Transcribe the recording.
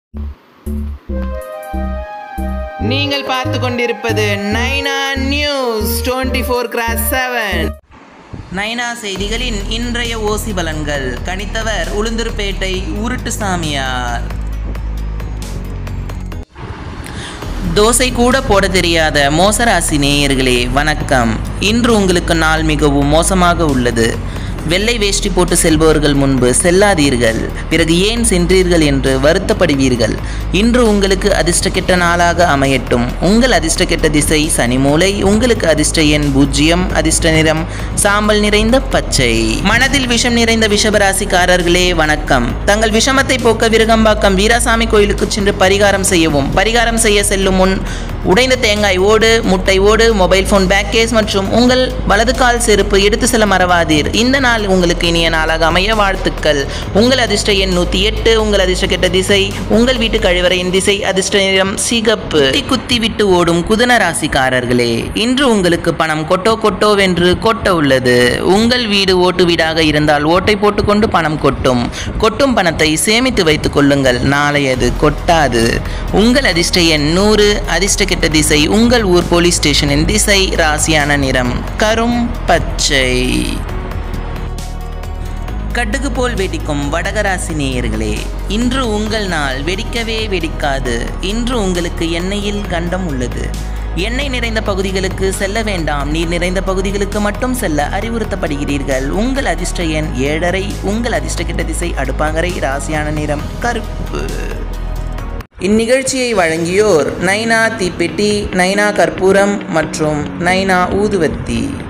நீங்கள் பார்த்து கொண்டிருப்பது Naina news twenty four cross seven Naina செய்திகளின் இன்றைய ஓசி பலன்கள் கணித்தவர் உளுந்தூர்பேட்டை உருட்டு சாமியார் தோசை கூட போட தெரியாத மோசராசி நேயர்களே வணக்கம் இன்று உங்களுக்கு நாள் மிகவும் மோசமாக உள்ளது வெள்ளை வேஷ்டி போட்டு செல்பவர்கள் முன்பு செல்லாதீர்கள் பிறகு ஏன் சென்றீர்கள் என்று வருத்தப்படுவீர்கள் இன்று உங்களுக்கு அதிர்ஷ்டக்கெட்ட நாளாக அமையட்டும் உங்கள் அதிர்ஷ்டக்கெட்ட திசை சனி மூலை உங்களுக்கு அதிர்ஷ்ட எண் பூஜ்ஜியம் அதிர்ஷ்ட நிறம் சாம்பல் நிறைந்த பச்சை மனதில் விஷம் நிறைந்த விஷபராசிக்காரர்களே வணக்கம் தங்கள் விஷமத்தை போக்க விருகம்பாக்கம் வீராசாமி கோயிலுக்கு சென்று பரிகாரம் செய்யவும் பரிகாரம் செய்ய செல்லும் முன் உடைந்த தேங்காய் ஓடு முட்டை ஓடு மொபைல் ஃபோன் பேக் கேஸ் மற்றும் உங்கள் வலது கால் செருப்பு எடுத்து செல்ல மறவாதீர் இந்த நாள் உங்களுக்கு இனிய நாளாக அமைய வாழ்த்துக்கள் உங்கள் அதிர்ஷ்ட எண் நூற்றி எட்டு உங்கள் அதிர்ஷ்ட கெட்ட திசை உங்கள் வீட்டு கழிவறையின் திசை அதிர்ஷ்ட நிறம் சிகப்பு குத்தி குத்தி விட்டு ஓடும் குதன ராசிக்காரர்களே இன்று உங்களுக்கு பணம் கொட்டோ கொட்டோவென்று கொட்ட உள்ளது உங்கள் வீடு ஓட்டு வீடாக இருந்தால் ஓட்டை போட்டுக்கொண்டு பணம் கொட்டும் கொட்டும் பணத்தை சேமித்து வைத்துக் கொள்ளுங்கள் நாளை அது கொட்டாது உங்கள் அதிர்ஷ்ட எண் நூறு அதிர்ஷ்ட கெட்ட திசை உங்கள் ஊர் போலீஸ் ஸ்டேஷனின் திசை ராசியான நிறம் கரும் பச்சை கடுகு போல் வெடிக்கும் வடகராசி நேயர்களே இன்று உங்கள் நாள் வெடிக்கவே வெடிக்காது இன்று உங்களுக்கு எண்ணெயில் கண்டம் உள்ளது எண்ணெய் நிறைந்த பகுதிகளுக்கு செல்ல வேண்டாம் நீர் நிறைந்த பகுதிகளுக்கு மட்டும் செல்ல அறிவுறுத்தப்படுகிறீர்கள் உங்கள் அதிர்ஷ்ட எண் ஏழரை உங்கள் அதிர்ஷ்ட கிட்ட திசை அடுப்பாங்கரை ராசியான நிறம் கருப்பு இந்நிகழ்ச்சியை வழங்கியோர் நைனா தீப்பெட்டி நைனா கற்பூரம் மற்றும் நைனா ஊதுவத்தி